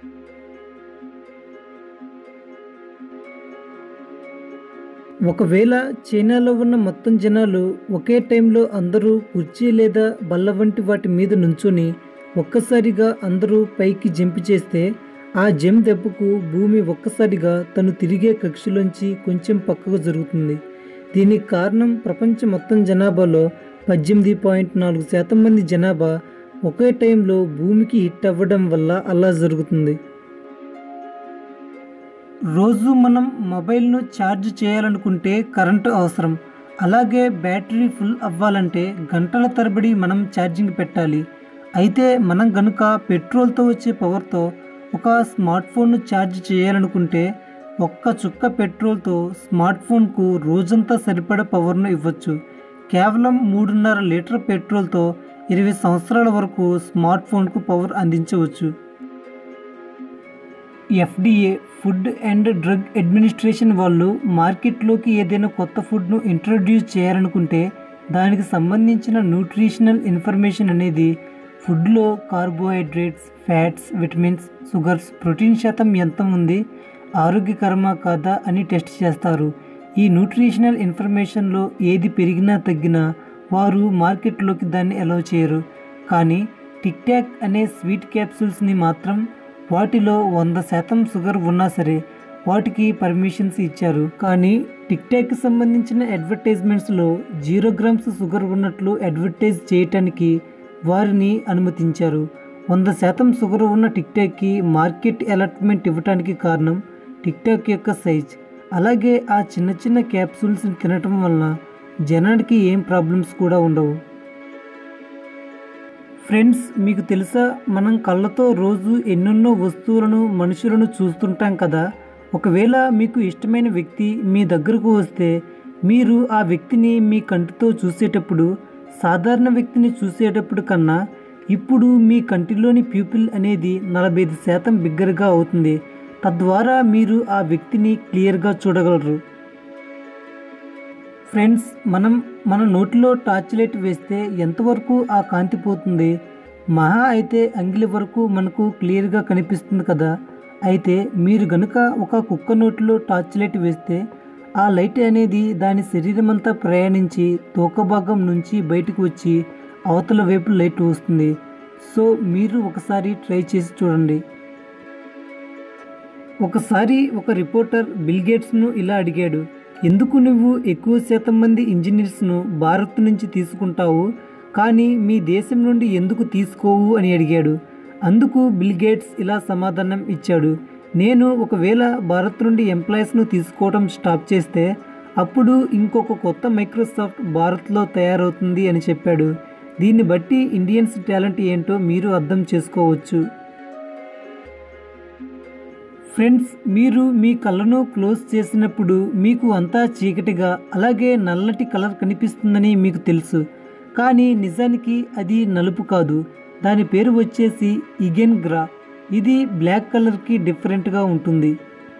ఒకవేళ చైనాలో ఉన్న మొత్తం జనాలు ఒకే టైంలో అందరూ కుర్చీ లేదా బల్ల వంటి వాటి మీద నుంచొని ఒక్కసారిగా అందరూ పైకి జంప్ చేస్తే ఆ జంప్ దెబ్బకు భూమి ఒక్కసారిగా తను తిరిగే కక్షలోంచి కొంచెం పక్కకు జరుగుతుంది దీనికి కారణం ప్రపంచ మొత్తం జనాభాలో పద్దెనిమిది పాయింట్ నాలుగు శాతం మంది జనాభా ఒకే టైంలో భూమికి హిట్ అవ్వడం వల్ల అలా జరుగుతుంది రోజు మనం మొబైల్ను ఛార్జ్ చేయాలనుకుంటే కరెంటు అవసరం అలాగే బ్యాటరీ ఫుల్ అవ్వాలంటే గంటల తరబడి మనం ఛార్జింగ్ పెట్టాలి అయితే మనం గనుక పెట్రోల్తో వచ్చే పవర్తో ఒక స్మార్ట్ ఫోన్ను ఛార్జ్ చేయాలనుకుంటే ఒక్క చుక్క పెట్రోల్తో స్మార్ట్ ఫోన్కు రోజంతా సరిపడ పవర్ను ఇవ్వచ్చు కేవలం మూడున్నర లీటర్ పెట్రోల్తో ఇరవై సంవత్సరాల వరకు స్మార్ట్ ఫోన్కు పవర్ అందించవచ్చు FDA food and drug administration వాళ్ళు మార్కెట్లోకి ఏదైనా కొత్త ఫుడ్ను ఇంట్రడ్యూస్ చేయాలనుకుంటే దానికి సంబంధించిన న్యూట్రిషనల్ ఇన్ఫర్మేషన్ అనేది ఫుడ్లో carbohydrates fats vitamins sugars protein శాతం ఎంత ఉంది ఆరోగ్యకరమా కాదా అని టెస్ట్ చేస్తారు ఈ న్యూట్రిషనల్ ఇన్ఫర్మేషన్లో ఏది పెరిగినా తగ్గినా వారు మార్కెట్లోకి దాన్ని అలౌ చేయరు కానీ టిక్ టాక్ అనే స్వీట్ క్యాప్సూల్స్ని మాత్రం వాటిలో వంద శాతం షుగర్ ఉన్నా సరే వాటికి పర్మిషన్స్ ఇచ్చారు కానీ టిక్ టాక్కి సంబంధించిన అడ్వర్టైజ్మెంట్స్లో జీరో గ్రామ్స్ షుగర్ ఉన్నట్లు అడ్వర్టైజ్ చేయటానికి వారిని అనుమతించారు వంద శాతం షుగర్ ఉన్న టిక్ టాక్కి మార్కెట్ అలాట్మెంట్ ఇవ్వటానికి కారణం టిక్ టాక్ యొక్క సైజ్ అలాగే ఆ చిన్న చిన్న క్యాప్సూల్స్ తినటం వలన జనానికి ఏం ప్రాబ్లమ్స్ కూడా ఉండవు ఫ్రెండ్స్ మీకు తెలుసా మనం కళ్ళతో రోజు ఎన్నెన్నో వస్తువులను మనుషులను చూస్తుంటాం కదా ఒకవేళ మీకు ఇష్టమైన వ్యక్తి మీ దగ్గరకు వస్తే మీరు ఆ వ్యక్తిని మీ కంటితో చూసేటప్పుడు సాధారణ వ్యక్తిని చూసేటప్పుడు కన్నా ఇప్పుడు మీ కంటిలోని ప్యూపిల్ అనేది నలభై ఐదు శాతం బిగ్గరగా అవుతుంది తద్వారా మీరు ఆ వ్యక్తిని క్లియర్గా చూడగలరు ఫ్రెండ్స్ మనం మన నోటిలో టార్చ్ లైట్ వేస్తే ఎంతవరకు ఆ కాంతి పోతుంది మహా అయితే అంగిలి వరకు మనకు క్లియర్గా కనిపిస్తుంది కదా అయితే మీరు గనుక ఒక కుక్క నోటిలో టార్చ్ లైట్ వేస్తే ఆ లైట్ అనేది దాని శరీరం అంతా ప్రయాణించి తోక భాగం నుంచి బయటకు వచ్చి అవతల వైపు లైట్ వస్తుంది సో మీరు ఒకసారి ట్రై చేసి చూడండి ఒకసారి ఒక రిపోర్టర్ బిల్ గేట్స్ను ఇలా అడిగాడు ఎందుకు నువ్వు ఎక్కువ శాతం మంది ఇంజనీర్స్ను భారత్ నుంచి తీసుకుంటావు కానీ మీ దేశం నుండి ఎందుకు తీసుకోవు అని అడిగాడు అందుకు బిల్ గేట్స్ ఇలా సమాధానం ఇచ్చాడు నేను ఒకవేళ భారత్ నుండి ఎంప్లాయీస్ను తీసుకోవడం స్టాప్ చేస్తే అప్పుడు ఇంకొక కొత్త మైక్రోసాఫ్ట్ భారత్లో తయారవుతుంది అని చెప్పాడు దీన్ని బట్టి ఇండియన్స్ టాలెంట్ ఏంటో మీరు అర్థం చేసుకోవచ్చు ఫ్రెండ్స్ మీరు మీ కళ్ళను క్లోజ్ చేసినప్పుడు మీకు అంతా చీకటిగా అలాగే నల్లటి కలర్ కనిపిస్తుందని మీకు తెలుసు కానీ నిజానికి అది నలుపు కాదు దాని పేరు వచ్చేసి ఇగెన్ గ్రా ఇది బ్లాక్ కలర్కి డిఫరెంట్గా ఉంటుంది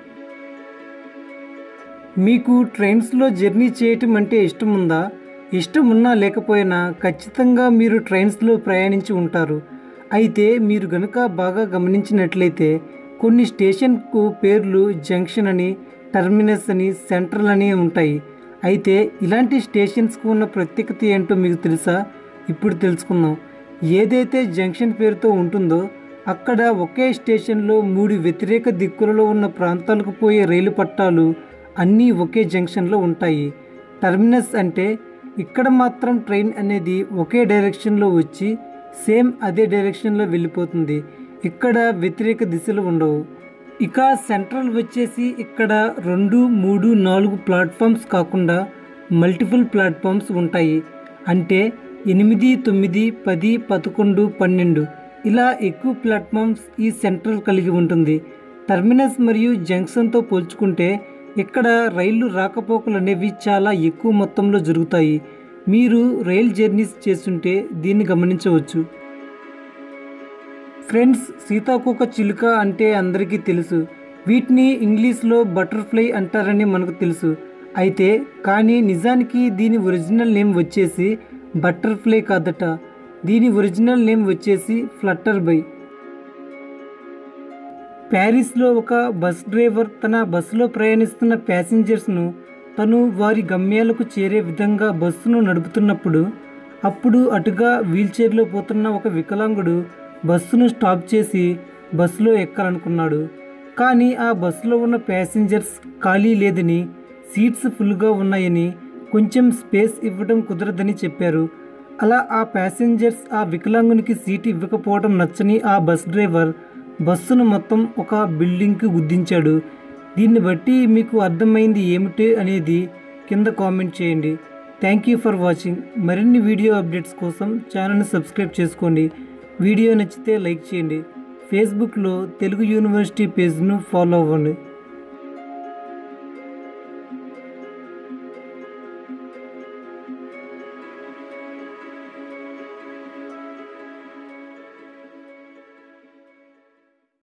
మీకు ట్రైన్స్లో జర్నీ చేయటం అంటే ఇష్టం ఉందా ఇష్టం ఉన్నా లేకపోయినా ఖచ్చితంగా మీరు ట్రైన్స్లో ప్రయాణించి ఉంటారు అయితే మీరు గనుక బాగా గమనించినట్లయితే కొన్ని స్టేషన్కు పేర్లు జంక్షన్ అని టర్మినస్ అని సెంట్రల్ అని ఉంటాయి అయితే ఇలాంటి స్టేషన్స్కు ఉన్న ప్రత్యేకత ఏంటో మీకు తెలుసా ఇప్పుడు తెలుసుకుందాం ఏదైతే జంక్షన్ పేరుతో ఉంటుందో అక్కడ ఒకే స్టేషన్లో మూడు వ్యతిరేక దిక్కులలో ఉన్న ప్రాంతాలకు పోయే రైలు పట్టాలు అన్నీ ఒకే జంక్షన్లో ఉంటాయి టర్మినస్ అంటే ఇక్కడ మాత్రం ట్రైన్ అనేది ఒకే డైరెక్షన్లో వచ్చి సేమ్ అదే డైరెక్షన్లో వెళ్ళిపోతుంది ఇక్కడ వ్యతిరేక దిశలు ఉండవు ఇక సెంట్రల్ వచ్చేసి ఇక్కడ రెండు మూడు నాలుగు ప్లాట్ఫామ్స్ కాకుండా మల్టిపుల్ ప్లాట్ఫామ్స్ ఉంటాయి అంటే ఎనిమిది తొమ్మిది పది పదకొండు పన్నెండు ఇలా ఎక్కువ ప్లాట్ఫామ్స్ ఈ సెంట్రల్ కలిగి ఉంటుంది టర్మినస్ మరియు జంక్షన్తో పోల్చుకుంటే ఇక్కడ రైళ్లు రాకపోకలు అనేవి చాలా ఎక్కువ మొత్తంలో జరుగుతాయి మీరు రైల్ జర్నీస్ చేస్తుంటే దీన్ని గమనించవచ్చు ఫ్రెండ్స్ సీతాకోక చిలుక అంటే అందరికీ తెలుసు వీటిని ఇంగ్లీష్లో బటర్ఫ్లై అంటారని మనకు తెలుసు అయితే కానీ నిజానికి దీని ఒరిజినల్ నేమ్ వచ్చేసి బటర్ఫ్లై కాదట దీని ఒరిజినల్ నేమ్ వచ్చేసి ఫ్లట్టర్ బై ప్యారిస్లో ఒక బస్ డ్రైవర్ తన బస్సులో ప్రయాణిస్తున్న ప్యాసింజర్స్ను తను వారి గమ్యాలకు చేరే విధంగా బస్సును నడుపుతున్నప్పుడు అప్పుడు అటుగా వీల్చైర్లో పోతున్న ఒక వికలాంగుడు బస్సును స్టాప్ చేసి బస్సులో ఎక్కాలనుకున్నాడు కానీ ఆ బస్సులో ఉన్న ప్యాసింజర్స్ ఖాళీ లేదని సీట్స్ ఫుల్గా ఉన్నాయని కొంచెం స్పేస్ ఇవ్వడం కుదరదని చెప్పారు అలా ఆ ప్యాసింజర్స్ ఆ వికలాంగునికి సీట్ ఇవ్వకపోవడం నచ్చని ఆ బస్ డ్రైవర్ బస్సును మొత్తం ఒక బిల్డింగ్కి గుద్దించాడు దీన్ని బట్టి మీకు అర్థమైంది ఏమిటి అనేది కింద కామెంట్ చేయండి థ్యాంక్ యూ ఫర్ వాచింగ్ మరిన్ని వీడియో అప్డేట్స్ కోసం ఛానల్ని సబ్స్క్రైబ్ చేసుకోండి వీడియో నచ్చితే లైక్ చేయండి ఫేస్బుక్లో తెలుగు యూనివర్సిటీ పేజ్ను ఫాలో అవ్వండి